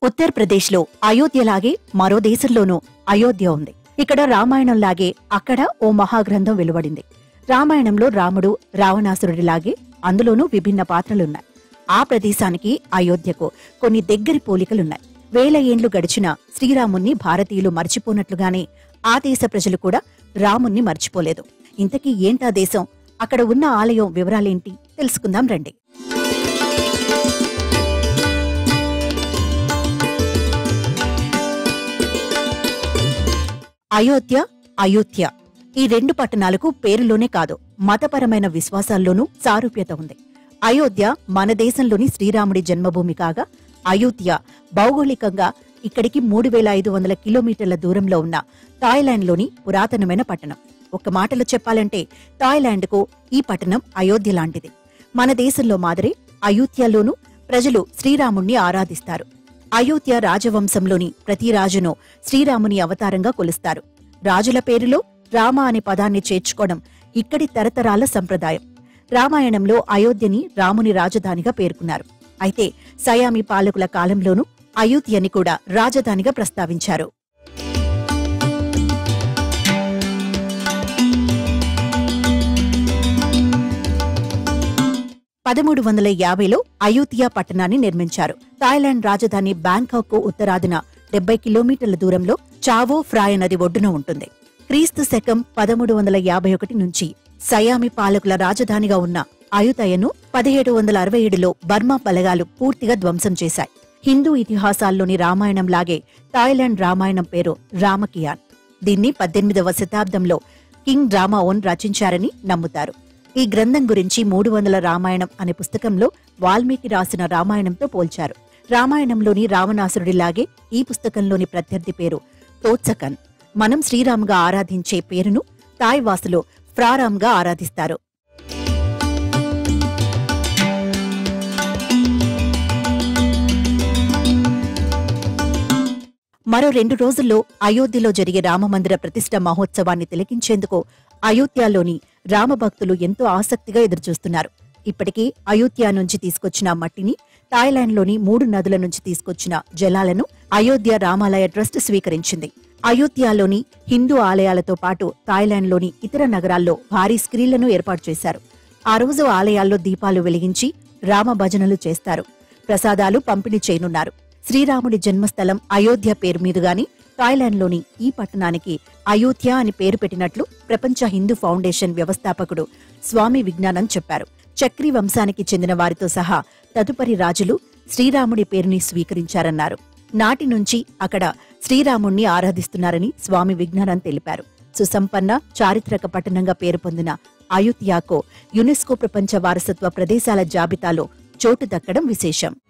ఉత్తరప్రదేశ్లో అయోధ్యలాగే మరో దేశంలోనూ అయోధ్య ఉంది ఇక్కడ రామాయణంలాగే అక్కడ ఓ మహాగ్రంథం వెలువడింది రామాయణంలో రాముడు రావణాసురుడిలాగే అందులోనూ విభిన్న పాత్రలున్నాయి ఆ ప్రదేశానికి అయోధ్యకు కొన్ని దగ్గరి పోలికలున్నాయి వేల ఏండ్లు గడిచిన శ్రీరాముణ్ణి భారతీయులు మర్చిపోనట్లుగానే ఆ దేశ ప్రజలు కూడా రాముణ్ణి మర్చిపోలేదు ఇంతకీ ఏంటా దేశం అక్కడ ఉన్న ఆలయం వివరాలేంటి తెలుసుకుందాం రండి అయోధ్య అయోధ్య ఈ రెండు పట్టణాలకు పేరులోనే కాదు మతపరమైన విశ్వాసాల్లోనూ సారూప్యత ఉంది అయోధ్య మన దేశంలోని శ్రీరాముడి జన్మభూమి కాగా అయోధ్య భౌగోళికంగా ఇక్కడికి మూడు వేల ఐదు వందల కిలోమీటర్ల దూరంలో ఉన్న థాయిలాండ్లోని పురాతనమైన పట్టణం ఒక మాటలో చెప్పాలంటే థాయిలాండ్కు ఈ పట్టణం అయోధ్య లాంటిది మన దేశంలో మాదిరి అయోధ్యలోనూ ప్రజలు శ్రీరాముణ్ణి ఆరాధిస్తారు అయోధ్య రాజవంశంలోని ప్రతి రాజును శ్రీరాముని అవతారంగా కొలుస్తారు రాజుల పేరులో రామ అనే పదాన్ని చేర్చుకోవడం ఇక్కడి తరతరాల సంప్రదాయం రామాయణంలో అయోధ్యని రాముని రాజధానిగా పేర్కొన్నారు అయితే సయామి పాలకుల కాలంలోనూ అయోధ్యని కూడా రాజధానిగా ప్రస్తావించారు పదమూడు వందల యాభైలో అయోధ్య పట్టణాన్ని నిర్మించారు థాయిలాండ్ రాజధాని బ్యాంకాక్ కు ఉత్తరాదిన డెబ్బై కిలోమీటర్ల దూరంలో చావో ఫ్రాయ్ నది ఒడ్డున ఉంటుంది క్రీస్తు శకం పదమూడు వందల యాభై ఒకటి నుంచి సయామి పాలకుల రాజధానిగా ఉన్న అయుతయను పదిహేడు వందల అరవై ఏడులో బర్మా బలగాలు పూర్తిగా ధ్వంసం చేశాయి హిందూ ఇతిహాసాల్లోని రామాయణం లాగే థాయిలాండ్ రామాయణం పేరు రామకియాన్ దీన్ని పద్దెనిమిదవ శతాబ్దంలో కింగ్ డ్రామా ఓన్ రచించారని నమ్ముతారు ఈ గ్రంథం గురించి మూడు వందల రామాయణం అనే పుస్తకంలో వాల్మీకి రాసిన రామాయణంతో పోల్చారు రామాయణంలోని రావణాసురుడిలాగే ఈ పుస్తకంలోని ప్రత్యర్థి పేరు తోత్సకన్ మనం శ్రీరామ్గా ఆరాధించే పేరును తాయ్ వాసులు ఫ్రారామ్గా ఆరాధిస్తారు మరో రెండు రోజుల్లో అయోధ్యలో జరిగే రామమందిర ప్రతిష్ట మహోత్సవాన్ని తిలకించేందుకు అయోధ్యలోని రామభక్తులు ఎంతో ఆసక్తిగా ఎదురుచూస్తున్నారు ఇప్పటికే అయోధ్య నుంచి తీసుకొచ్చిన మట్టిని థాయిలాండ్లోని మూడు నదుల నుంచి తీసుకొచ్చిన జలాలను అయోధ్య రామాలయ ట్రస్ట్ స్వీకరించింది అయోధ్యలోని హిందూ ఆలయాలతో పాటు థాయిలాండ్లోని ఇతర నగరాల్లో భారీ స్క్రీన్లను ఏర్పాటు చేశారు ఆ రోజు ఆలయాల్లో దీపాలు వెలిగించి రామ భజనలు చేస్తారు ప్రసాదాలు పంపిణీ చేయనున్నారు శ్రీరాముడి జన్మస్థలం అయోధ్య పేరు మీదుగాని థాయిలాండ్లోని ఈ పట్టణానికి అయోధ్య అని పేరు పెట్టినట్లు ప్రపంచ హిందూ ఫౌండేషన్ వ్యవస్థాపకుడు స్వామి విజ్ఞానం చెప్పారు చక్రి వంశానికి చెందిన వారితో సహా తదుపరి రాజులు శ్రీరాముడి పేరుని స్వీకరించారన్నారు నాటి నుంచి అక్కడ శ్రీరాముణ్ణి ఆరాధిస్తున్నారని స్వామి విజ్ఞానం తెలిపారు సుసంపన్న చారిత్రక పట్టణంగా పేరు పొందిన అయోధ్యకు యునెస్కో ప్రపంచ వారసత్వ ప్రదేశాల జాబితాలో చోటు దక్కడం విశేషం